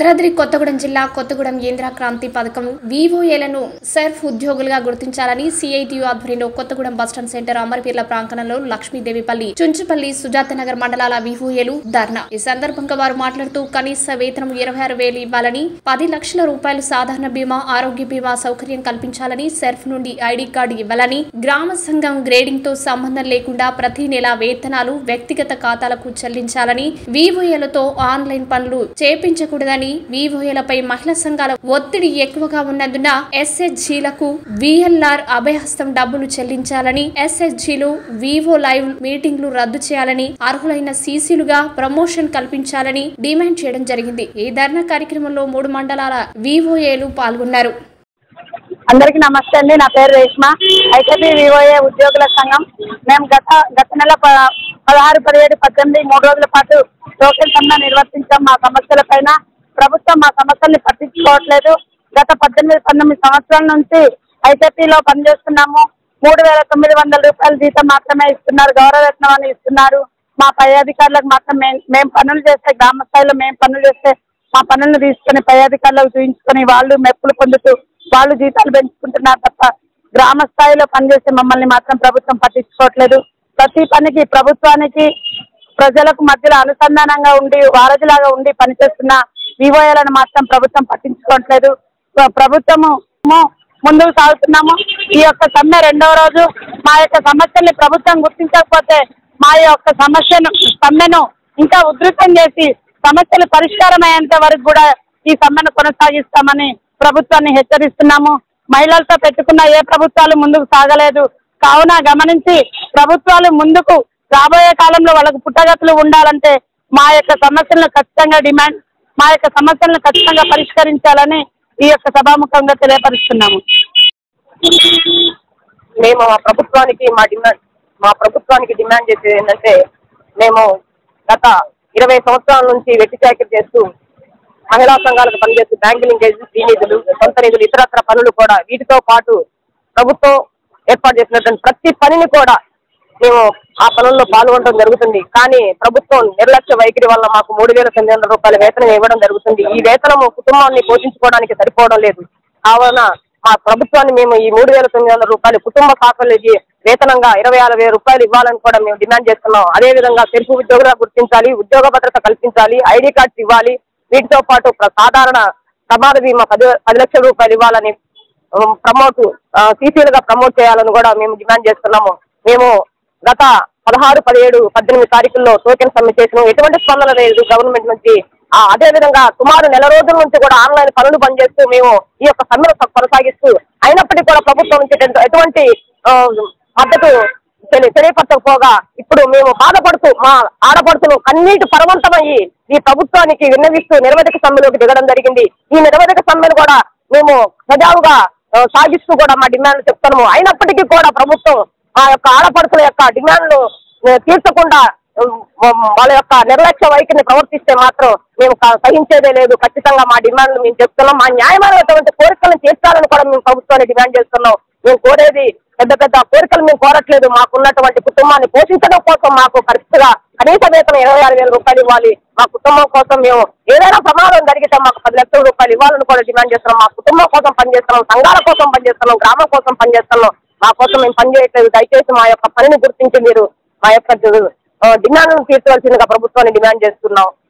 భద్రాద్రి కొత్తగూడెం జిల్లా కొత్తగూడెం ఇందిరా క్రాంతి పథకం వివోఏలను సెర్ఫ్ ఉద్యోగులుగా గుర్తించాలని సిఐటియు ఆధ్వర్యంలో కొత్తగూడెం బస్టాండ్ సెంటర్ అమరవీర్ల ప్రాంగణంలో లక్ష్మీదేవిపల్లి చుంచుపల్లి సుజాత నగర్ మండలాల వివోఏలు ధర్నా ఈ సందర్భంగా వారు మాట్లాడుతూ కనీస వేతనం ఇరవై ఆరు వేలు ఇవ్వాలని పది లక్షల రూపాయలు సాధారణ బీమా ఆరోగ్య బీమా సౌకర్యం కల్పించాలని సెర్ఫ్ నుండి ఐడి కార్డు ఇవ్వాలని గ్రామ సంఘం గ్రేడింగ్ తో సంబంధం లేకుండా ప్రతి నెల వేతనాలు వ్యక్తిగత ఖాతాలకు చెల్లించాలని వివోఏలతో ఆన్లైన్ పనులు చేపించకూడదని వివోఏలపై మహిళా సంఘాల ఒత్తిడి ఎక్కువగా ఉన్నందున ఎస్హెచ్జీలకు విఎల్ఆర్ అభయహస్తం డబ్బులు చెల్లించాలని ఎస్హెచ్జీలు వివో లైవ్ మీటింగ్లు రద్దు చేయాలని అర్హులైన సీసీలుగా ప్రమోషన్ కల్పించాలని డిమాండ్ చేయడం జరిగింది ఈ ధర్నా కార్యక్రమంలో మూడు మండలాల వివోఏలు పాల్గొన్నారు అందరికీ నమస్తే అండి నా పేరు రేష్మ ఐకేపీ వివోఏ ఉద్యోగుల సంఘం మేము గత గత నెల ప- పదహారు పదిహేడు పద్దెనిమిది మూడు రోజుల పాటు టోకెన్ సమ్మె నిర్వర్తించాం మా సమస్యల పైన ప్రభుత్వం మా సమస్యల్ని పట్టించుకోవట్లేదు గత పద్దెనిమిది పంతొమ్మిది సంవత్సరాల నుంచి ఐకేపీలో పనిచేస్తున్నాము మూడు వేల తొమ్మిది వందల రూపాయల జీతం మాత్రమే ఇస్తున్నారు గౌరవరత్నం అని ఇస్తున్నారు మా పై అధికారులకు మాత్రం మేము మేము పనులు చేస్తే గ్రామ స్థాయిలో మేము పనులు చేస్తే మా పనులను తీసుకొని పై అధికారులకు చూపించుకొని వాళ్ళు మెప్పులు పొందుతూ వాళ్ళు జీతాలు పెంచుకుంటున్నారు తప్ప గ్రామ స్థాయిలో పనిచేసే మమ్మల్ని మాత్రం ప్రభుత్వం పట్టించుకోవట్లేదు ప్రతి పనికి ప్రభుత్వానికి ప్రజలకు మధ్యలో అనుసంధానంగా ఉండి వారధిలాగా ఉండి పనిచేస్తున్న వివోఏలను మాత్రం ప్రభుత్వం పట్టించుకోవట్లేదు ప్ర- ప్రభుత్వము ము- ముందుకు సాగుతున్నాము ఈ యొక్క సమ్మె రెండవ రోజు మా యొక్క సమస్యల్ని ప్రభుత్వం గుర్తించకపోతే మా యొక్క సమస్యను సమ్మెను ఇంకా ఉధృతం చేసి సమస్యలు పరిష్కారం అయ్యేంత వరకు కూడా ఈ సమ్మెను కొనసాగిస్తామని ప్రభుత్వాన్ని హెచ్చరిస్తున్నాము మహిళలతో పెట్టుకున్న ఏ ప్రభుత్వాలు ముందుకు సాగలేదు కావున గమనించి ప్రభుత్వాలు ముందుకు రాబోయే కాలంలో వాళ్ళకు పుట్టగతులు ఉండాలంటే మా యొక్క సమస్యలను ఖచ్చితంగా డిమాండ్ మా యొక్క సమస్యలను ఖచ్చితంగా పరిష్కరించాలని ఈ యొక్క సభాముఖంగా తెలియపరుస్తున్నాము మేము మా ప్రభుత్వానికి మా డిమాండ్ మా ప్రభుత్వానికి డిమాండ్ చేసేది ఏంటంటే మేము గత ఇరవై సంవత్సరాల నుంచి వెట్టి చాకరీ చేస్తూ మహిళా సంఘాలకు పనిచేస్తూ బ్యాంకు లింకేజ్ ఈ నిధులు సొంత నిధులు ఇతరత్ర పనులు కూడా వీటితో పాటు ప్రభుత్వం ఏర్పాటు చేసినటువంటి ప్రతి పనిని కూడా మేము ఆ పనుల్లో పాల్గొనడం జరుగుతుంది కానీ ప్రభుత్వం నిర్లక్ష్య వైఖరి వల్ల మాకు మూడు వేల తొమ్మిది వందల రూపాయల వేతనం ఇవ్వడం జరుగుతుంది ఈ వేతనము కుటుంబాన్ని పోషించుకోవడానికి సరిపోవడం లేదు కావున మా ప్రభుత్వాన్ని మేము ఈ మూడు వేల తొమ్మిది వందల రూపాయలు కుటుంబ సాఫల్యకి వేతనంగా ఇరవై ఆరు వేల రూపాయలు ఇవ్వాలని కూడా మేము డిమాండ్ చేస్తున్నాం అదే విధంగా తెలుగు ఉద్యోగులుగా గుర్తించాలి ఉద్యోగ భద్రత కల్పించాలి ఐడి కార్డ్స్ ఇవ్వాలి వీటితో పాటు ప్ర- సాధారణ ప్రమాద బీమా పది పది లక్షల రూపాయలు ఇవ్వాలని ఉమ్, ప్రమోట్ సీసీలుగా ప్రమోట్ చేయాలని కూడా మేము డిమాండ్ చేస్తున్నాము మేము గత పదహారు పదిహేడు పద్దెనిమిది తారీఖుల్లో టోకెన్ సబ్మిట్ చేసినాం ఎటువంటి స్పందన లేదు గవర్నమెంట్ నుంచి ఆ, అదే విధంగా సుమారు నెల రోజుల నుంచి కూడా ఆన్లైన్ పనులు పనిచేస్తూ మేము ఈ యొక్క సమ్మెను కొ- కొనసాగిస్తూ అయినప్పటికీ కూడా ప్రభుత్వం నుంచి ఎటు- ఎటువంటి ఆ, మద్దతు తెలి- తెలియపరచకపోగా ఇప్పుడు మేము బాధపడుతూ మా ఆడపడుతులు కన్నీటి పరవంతమయ్యి ఈ ప్రభుత్వానికి విన్నవిస్తూ నిరవధిక సమ్మెలోకి దిగడం జరిగింది ఈ నిరవధిక సమ్మెను కూడా మేము సజావుగా ఆ, సాగిస్తూ కూడా మా డిమాండ్లు చెప్తున్నాము అయినప్పటికీ కూడా ప్రభుత్వం ఆ యొక్క ఆడపడుతుల యొక్క డిమాండ్లు ఆ, తీర్చకుండా ఉమ్, వాళ్ళ యొక్క నిర్లక్ష్య వైఖరిని ప్రవర్తిస్తే మాత్రం మేము క- సహించేదే లేదు ఖచ్చితంగా మా డిమాండ్లు మేము చెప్తున్నాం మా న్యాయమైనటువంటి కోరికలను తీర్చాలని కూడా మేము ప్రభుత్వాన్ని డిమాండ్ చేస్తున్నాం మేము కోరేది పెద్ద పెద్ద కోరికలు మేము కోరట్లేదు మాకున్నటువంటి కుటుంబాన్ని పోషించడం కోసం మాకు ఖర్చుగా కనీస వేతనం ఇరవై ఆరు వేల రూపాయలు ఇవ్వాలి మా కుటుంబం కోసం మేము ఏదైనా ప్రమాదం జరిగితే మాకు పది లక్షల రూపాయలు ఇవ్వాలని కూడా డిమాండ్ చేస్తున్నాం మా కుటుంబం కోసం పనిచేస్తున్నాం సంఘాల కోసం పనిచేస్తున్నాం గ్రామం కోసం పనిచేస్తున్నాం మా కోసం మేము పనిచేయట్లేదు దయచేసి మా యొక్క పనిని గుర్తించి మీరు మా యొక్క ఆ, డిమాండ్లను తీర్చవలసిందిగా ప్రభుత్వాన్ని డిమాండ్ చేస్తున్నాం